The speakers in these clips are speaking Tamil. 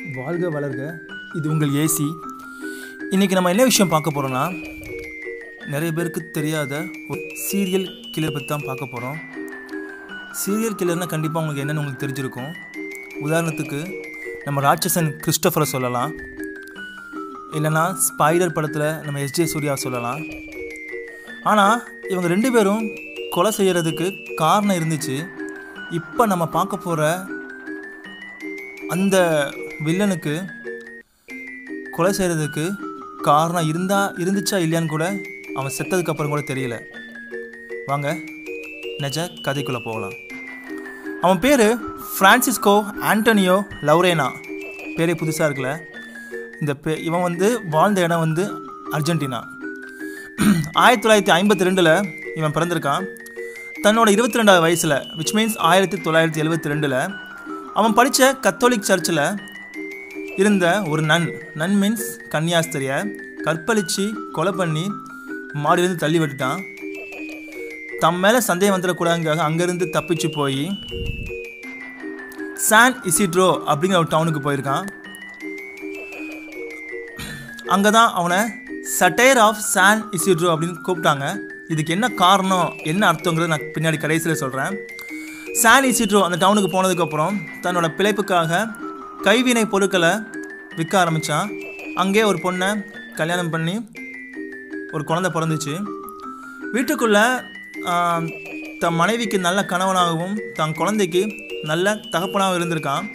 வாழ்க வளர்க இது உங்கள் ஏசி இன்றைக்கி நம்ம என்ன விஷயம் பார்க்க போகிறோன்னா நிறைய பேருக்கு தெரியாத ஒரு சீரியல் கில்லர் பற்றி தான் பார்க்க போகிறோம் சீரியல் கில்லர்னால் கண்டிப்பாக உங்களுக்கு என்னென்னு உங்களுக்கு தெரிஞ்சிருக்கும் உதாரணத்துக்கு நம்ம ராட்சசன் கிறிஸ்டோஃபரை சொல்லலாம் இல்லைன்னா ஸ்பைடர் படத்தில் நம்ம எஸ்ஜே சூர்யா சொல்லலாம் ஆனால் இவங்க ரெண்டு பேரும் கொலை செய்கிறதுக்கு காரணம் இருந்துச்சு இப்போ நம்ம பார்க்க போகிற அந்த வில்லனுக்கு கொலை செய்கிறதுக்கு காரணம் இருந்தா இருந்துச்சா இல்லையான்னு கூட அவன் செத்ததுக்கு அப்புறம் கூட தெரியல வாங்க நிஜ கதைக்குள்ளே போகலாம் அவன் பேர் ஃப்ரான்சிஸ்கோ ஆண்டனியோ லவ்ரேனா பேரே புதுசாக இருக்குல்ல இந்த பே இவன் வந்து வாழ்ந்த இடம் வந்து அர்ஜென்டினா ஆயிரத்தி தொள்ளாயிரத்தி ஐம்பத்தி ரெண்டில் இவன் பிறந்திருக்கான் தன்னோட இருபத்தி ரெண்டாவது வயசில் விச் மீன்ஸ் ஆயிரத்தி தொள்ளாயிரத்தி எழுபத்தி ரெண்டில் அவன் படித்த கத்தோலிக் சர்ச்சில் இருந்த ஒரு நன் நன் மீன்ஸ் கன்னியாஸ்திரியை கற்பழித்து கொலை பண்ணி மாடியிலேருந்து தள்ளி விட்டுட்டான் தம் மேலே சந்தேகம் வந்துடக்கூடாதுக்காக அங்கேருந்து தப்பிச்சு போய் சான் இசிட்ரோ அப்படிங்கிற ஒரு டவுனுக்கு போயிருக்கான் அங்கே தான் அவனை சட்டையர் ஆஃப் சான் இசிட்ரோ அப்படின்னு கூப்பிட்டாங்க இதுக்கு என்ன காரணம் என்ன அர்த்தங்கிறது நான் பின்னாடி கடைசியில் சொல்கிறேன் சான் இசிட்ரோ அந்த டவுனுக்கு போனதுக்கப்புறம் தன்னோட பிழைப்புக்காக கைவினை பொருட்களை விற்க ஆரம்பித்தான் அங்கே ஒரு பொண்ணை கல்யாணம் பண்ணி ஒரு குழந்தை பிறந்துச்சு வீட்டுக்குள்ளே தன் மனைவிக்கு நல்ல கணவனாகவும் தன் குழந்தைக்கு நல்ல தகப்பனாகவும் இருந்திருக்கான்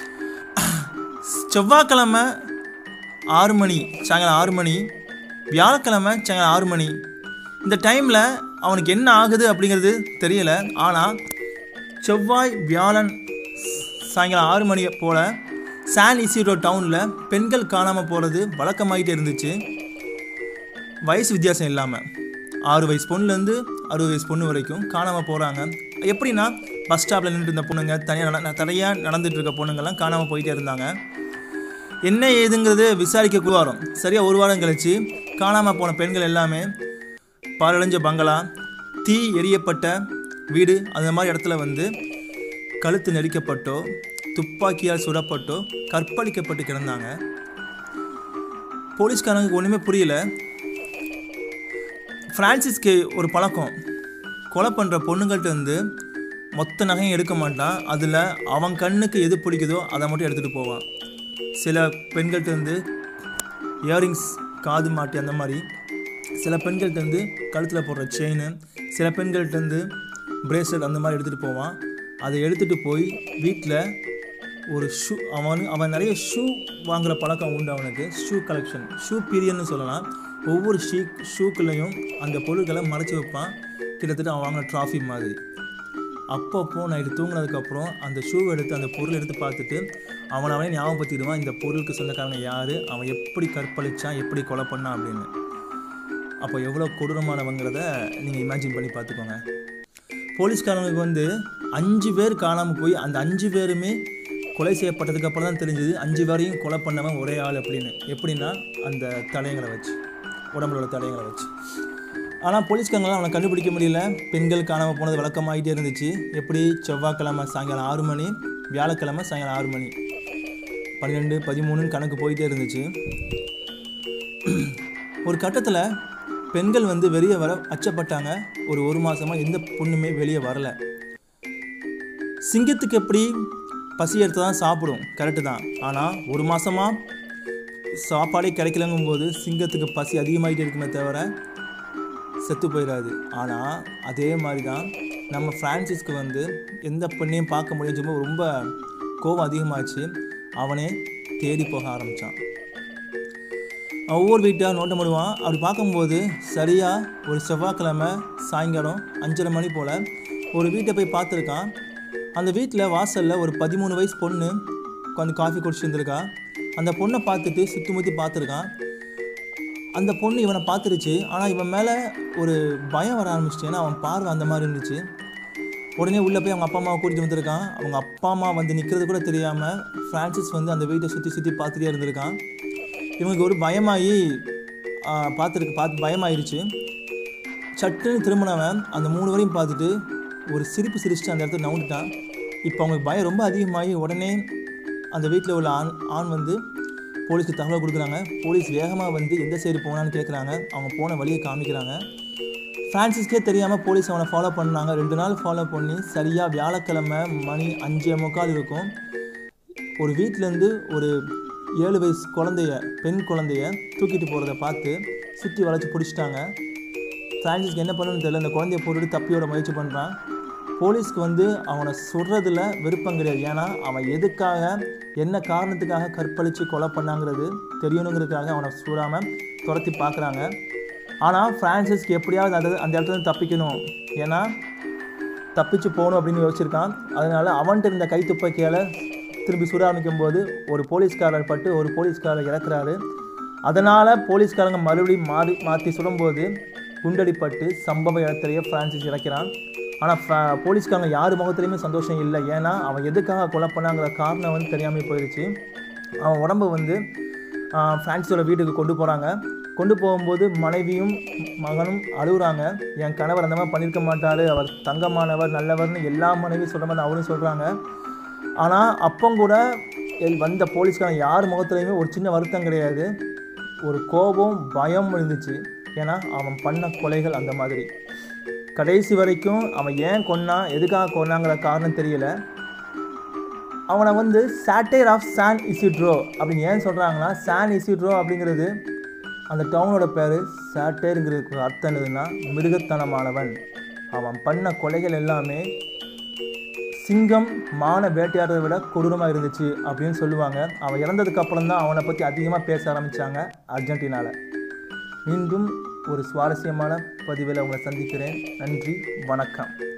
செவ்வாய்க்கிழமை ஆறு மணி சாயங்காலம் ஆறு மணி வியாழக்கிழமை சாயங்காலம் ஆறு மணி இந்த டைமில் அவனுக்கு என்ன ஆகுது அப்படிங்கிறது தெரியல ஆனால் செவ்வாய் வியாழன் சாயங்காலம் ஆறு மணி போல் சான் இசிரோ டவுனில் பெண்கள் காணாமல் போகிறது வழக்கமாகிட்டே இருந்துச்சு வயசு வித்தியாசம் இல்லாமல் ஆறு வயசு பொண்ணுலேருந்து அறுபது வயசு பொண்ணு வரைக்கும் காணாமல் போகிறாங்க எப்படின்னா பஸ் ஸ்டாப்பில் நின்றுட்டு இருந்த பொண்ணுங்க தனியாக நட தனியாக நடந்துட்டு இருக்க பொண்ணுங்கள்லாம் காணாமல் போயிட்டே இருந்தாங்க என்ன ஏதுங்கிறது விசாரிக்க குவாரம் சரியாக ஒரு வாரம் கழித்து காணாமல் போன பெண்கள் எல்லாமே பாலடைஞ்ச பங்களா தீ எரியப்பட்ட வீடு அந்த மாதிரி இடத்துல வந்து கழுத்து நெரிக்கப்பட்டோ துப்பாக்கியால் சுடப்பட்டோ கற்பழிக்கப்பட்டு கிடந்தாங்க போலீஸ்காரங்களுக்கு ஒன்றுமே புரியல ஃப்ரான்சிஸ்க்கு ஒரு பழக்கம் கொலை பண்ணுற பொண்ணுங்கள்ட்ட இருந்து மொத்த நகையும் எடுக்க மாட்டான் அதில் அவன் கண்ணுக்கு எது பிடிக்குதோ அதை மட்டும் எடுத்துகிட்டு போவான் சில பெண்கள்ட்ட இருந்து இயரிங்ஸ் காது மாட்டி அந்த மாதிரி சில பெண்கள்ட்ட இருந்து கழுத்தில் போடுற செயின் சில பெண்கள்ட்ட இருந்து பிரேஸ்லெட் அந்த மாதிரி எடுத்துகிட்டு போவான் அதை எடுத்துகிட்டு போய் வீட்டில் ஒரு ஷூ அவன் அவன் நிறைய ஷூ வாங்குகிற பழக்கம் உண்டு அவனுக்கு ஷூ கலெக்ஷன் ஷூ பீரியட்னு சொல்லலாம் ஒவ்வொரு ஷீ ஷூக்குள்ளேயும் அந்த பொருட்களை மறைச்சி வைப்பான் கிட்டத்தட்ட அவன் வாங்கின ட்ராஃபி மாதிரி அப்பப்போ நைட்டு தூங்கினதுக்கப்புறம் அந்த ஷூ எடுத்து அந்த பொருள் எடுத்து பார்த்துட்டு அவனை அவனே ஞாபகப்படுத்திடுவான் இந்த பொருளுக்கு சொந்தக்காரங்க யார் அவன் எப்படி கற்பழிச்சான் எப்படி கொலை பண்ணான் அப்படின்னு அப்போ எவ்வளோ கொடூரமானவங்கிறத நீங்கள் இமேஜின் பண்ணி பார்த்துக்கோங்க போலீஸ்காரங்களுக்கு வந்து அஞ்சு பேர் காணாமல் போய் அந்த அஞ்சு பேருமே கொலை செய்யப்பட்டதுக்கு அப்புறம் தான் தெரிஞ்சது அஞ்சு பேரையும் கொலை பண்ணவன் ஒரே ஆள் அப்படின்னு எப்படின்னா அந்த தடயங்களை வச்சு உடம்புல உள்ள தடயங்களை வச்சு ஆனால் போலீஸ்காரங்களாம் அவனை கண்டுபிடிக்க முடியல பெண்கள் காணாமல் போனது வழக்கமாகிட்டே இருந்துச்சு எப்படி செவ்வாய்க்கிழமை சாயங்காலம் ஆறு மணி வியாழக்கிழமை சாயங்காலம் ஆறு மணி பன்னிரெண்டு பதிமூணுன்னு கணக்கு போயிட்டே இருந்துச்சு ஒரு கட்டத்தில் பெண்கள் வந்து வெளியே வர அச்சப்பட்டாங்க ஒரு ஒரு மாதமாக எந்த பொண்ணுமே வெளியே வரல சிங்கத்துக்கு எப்படி பசி எடுத்து தான் சாப்பிடும் கரெக்டு தான் ஆனால் ஒரு மாதமாக சாப்பாடே கிடைக்கலங்கும் போது சிங்கத்துக்கு பசி அதிகமாகிட்டே இருக்குமே தவிர செத்து போயிடாது ஆனால் அதே மாதிரி தான் நம்ம ஃப்ரான்சிஸ்க்கு வந்து எந்த பெண்ணையும் பார்க்க முடியும் ரொம்ப கோபம் அதிகமாச்சு அவனே தேடி போக ஆரம்பித்தான் ஒவ்வொரு வீட்டாக நோட்டம் பண்ணுவான் அப்படி பார்க்கும்போது சரியாக ஒரு செவ்வாய்க்கிழமை சாயங்காலம் அஞ்சரை மணி போல் ஒரு வீட்டை போய் பார்த்துருக்கான் அந்த வீட்டில் வாசலில் ஒரு பதிமூணு வயசு பொண்ணு உட்காந்து காஃபி குடிச்சு இருந்திருக்கா அந்த பொண்ணை பார்த்துட்டு சுற்றி முற்றி பார்த்துருக்கான் அந்த பொண்ணு இவனை பார்த்துருச்சு ஆனால் இவன் மேலே ஒரு பயம் வர ஆரம்பிச்சிச்சு ஏன்னா அவன் பார்வை அந்த மாதிரி இருந்துச்சு உடனே உள்ளே போய் அவங்க அப்பா அம்மாவை கூட்டிகிட்டு வந்திருக்கான் அவங்க அப்பா அம்மா வந்து நிற்கிறது கூட தெரியாமல் ஃப்ரான்சிஸ் வந்து அந்த வீட்டை சுற்றி சுற்றி பார்த்துட்டே இருந்திருக்கான் இவனுக்கு ஒரு பயமாகி பார்த்துருக்கு பார்த்து பயமாயிருச்சு சட்டுன்னு திரும்பினவன் அந்த மூணு வரையும் பார்த்துட்டு ஒரு சிரிப்பு சிரிச்சுட்டு அந்த இடத்துல நவுண்டுட்டான் இப்போ அவங்களுக்கு பயம் ரொம்ப அதிகமாகி உடனே அந்த வீட்டில் உள்ள ஆண் ஆண் வந்து போலீஸ்க்கு தகவல் கொடுக்குறாங்க போலீஸ் வேகமாக வந்து எந்த சைடு போனான்னு கேட்குறாங்க அவங்க போன வழியை காமிக்கிறாங்க ஃப்ரான்சிஸ்கே தெரியாமல் போலீஸ் அவனை ஃபாலோ பண்ணாங்க ரெண்டு நாள் ஃபாலோ பண்ணி சரியாக வியாழக்கிழமை மணி அஞ்சே முக்கால் இருக்கும் ஒரு வீட்டிலேருந்து ஒரு ஏழு வயசு குழந்தைய பெண் குழந்தைய தூக்கிட்டு போகிறத பார்த்து சுற்றி வளைச்சி பிடிச்சிட்டாங்க ஃப்ரான்சிஸ்க்கு என்ன பண்ணணும்னு தெரியல அந்த குழந்தைய போட்டுட்டு தப்பியோட முயற்சி பண்ணுறான் போலீஸ்க்கு வந்து அவனை சுடுறதுல விருப்பம் கிடையாது ஏன்னா அவன் எதுக்காக என்ன காரணத்துக்காக கற்பழித்து கொலை பண்ணாங்கிறது தெரியணுங்கிறதுக்காக அவனை சூடாமல் துரத்தி பார்க்குறாங்க ஆனால் ஃப்ரான்சிஸ்க்கு எப்படியாவது அது அந்த இடத்துல இருந்து தப்பிக்கணும் ஏன்னா தப்பிச்சு போகணும் அப்படின்னு யோசிச்சிருக்கான் அதனால அவன்கிட்ட இருந்த கை துப்பாக்கியால் திரும்பி சுட ஆரம்பிக்கும் போது ஒரு போலீஸ்காரர் பட்டு ஒரு போலீஸ்காரர் இறக்குறாரு அதனால் போலீஸ்காரங்க மறுபடியும் மாறி மாற்றி சுடும்போது குண்டடிப்பட்டு சம்பவ இடத்துலையே ஃப்ரான்சிஸ் இறக்கிறான் ஆனால் போலீஸ்காரங்க யார் முகத்துலையுமே சந்தோஷம் இல்லை ஏன்னா அவன் எதுக்காக கொலை பண்ணாங்கிற காரணம் வந்து தெரியாமல் போயிடுச்சு அவன் உடம்பை வந்து ஆஹ், ஃப்ரான்சிஸோட வீட்டுக்கு கொண்டு போகிறாங்க கொண்டு போகும்போது மனைவியும் மகனும் அழுகுறாங்க என் கணவர் அந்த மாதிரி பண்ணியிருக்க மாட்டார் அவர் தங்கமானவர் நல்லவர்னு எல்லா மனைவியும் சொல்கிற மாதிரி அவரும் சொல்கிறாங்க ஆனால் அப்போ கூட எல் வந்த போலீஸ்காரன் யார் முகத்துலையுமே ஒரு சின்ன வருத்தம் கிடையாது ஒரு கோபம் பயம் இருந்துச்சு ஏன்னா அவன் பண்ண கொலைகள் அந்த மாதிரி கடைசி வரைக்கும் அவன் ஏன் கொன்னான் எதுக்காக கொன்னாங்கிற காரணம் தெரியல அவனை வந்து சாட்டைர் ஆஃப் சான் இசிட்ரோ அப்படின்னு ஏன் சொல்கிறாங்கன்னா சான் இசிட்ரோ அப்படிங்கிறது அந்த டவுனோட பேர் சாட்டேருங்கிறதுக்கு அர்த்தம் என்னதுன்னா மிருகத்தனமானவன் அவன் பண்ண கொலைகள் எல்லாமே சிங்கம் மான வேட்டையாடுறதை விட கொடூரமாக இருந்துச்சு அப்படின்னு சொல்லுவாங்க அவன் இறந்ததுக்கு அப்புறம் தான் அவனை பற்றி அதிகமாக பேச ஆரம்பித்தாங்க அர்ஜென்டினாவில் மீண்டும் ஒரு சுவாரஸ்யமான பதிவில் உங்களை சந்திக்கிறேன் நன்றி வணக்கம்